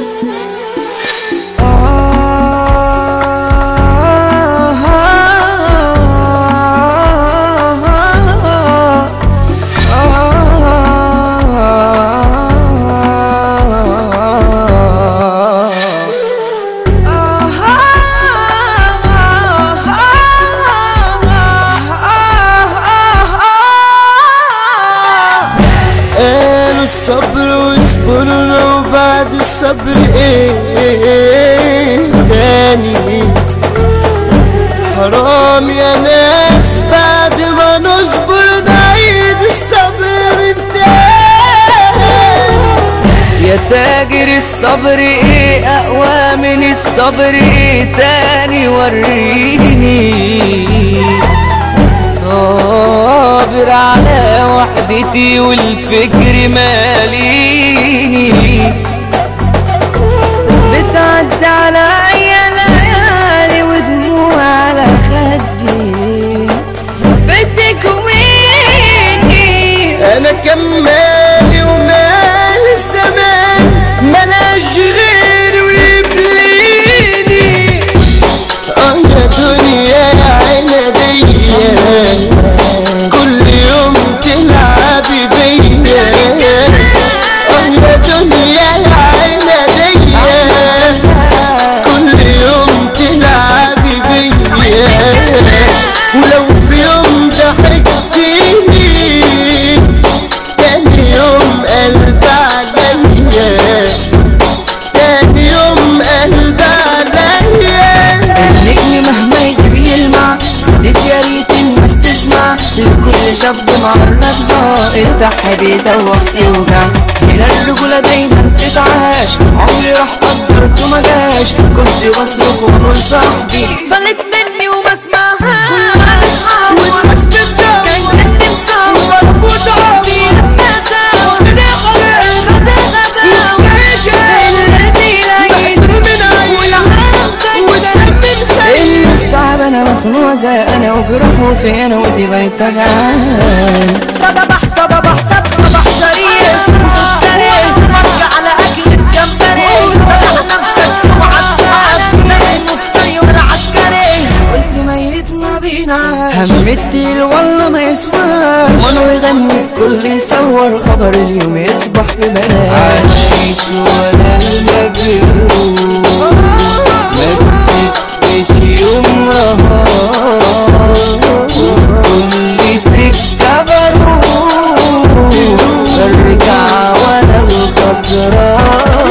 قالوا الصبر واصبروا لو بعد الصبر ايه تاني حرام يا ناس بعد ما نصبر نعيد الصبر من تاني يا تاجر الصبر ايه اقوى من الصبر ايه تاني وريني صابر على وحدتي والفكر ماليني بتعدي عليا ليالي ودموع على خدي بتكويني انا كمالي ومال الزمان ملاش غير ويبليني اه يا دنيا يا عنادية كل يوم تلعبي بيا اه يا دنيا يا عنادية كل يوم تلعبي بيا ولو في يوم ضحكتيني تاني يوم قلب عليا تاني يوم قلب عليا النجم مهما يجيب يلمع خدت يا ريت الناس تسمع لكل شاب معرضها التح بيدوخ يوجع هنا الرجولة دايما تتعاش عمري راح قدرته ما جاش كنت بصرخ واقول صاحبي فلت مني وما اسمعهاش والناس بتدور كان كان مصور وضعفي انا مخنوع زي انا وبروحه في انا ودي بيت صباح صباح سب صباح شريف وسكري فرجع على اكل الجمبري طلع نفسك وعداد نام مفتري ولا عسكري قلت ميتنا بينا همتي والله ما يسواش وانا يغني الكل يصور خبر اليوم يصبح ببلاش عايش ولا المجروح ما كسبتش يوم نهار وكل سكة بروح برجع وانا الخسران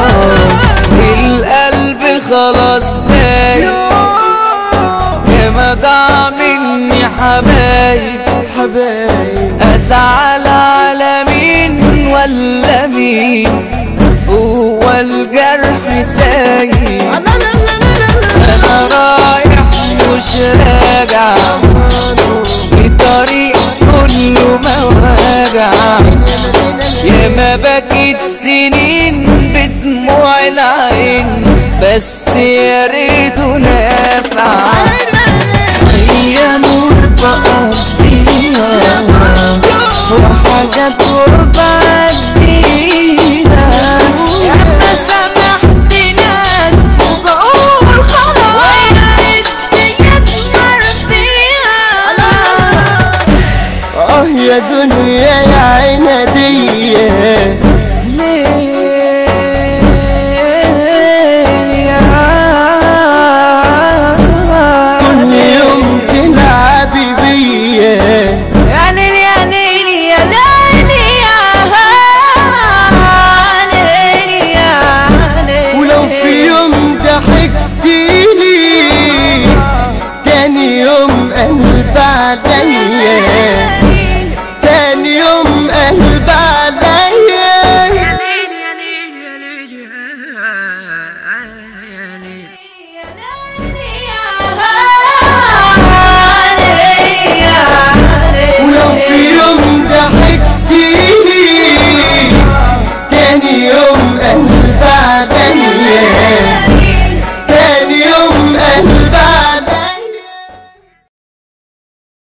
القلب خلاص دايب يا ما ضاع مني حبايب حبايب ازعل على مين ولا مين هو الجرح سايب انا رايح مش راجع في طريق كله مواجع يا ما بكيت سنين بدموع العين بس يا ريته نافع هي نور بقضيها وحاجات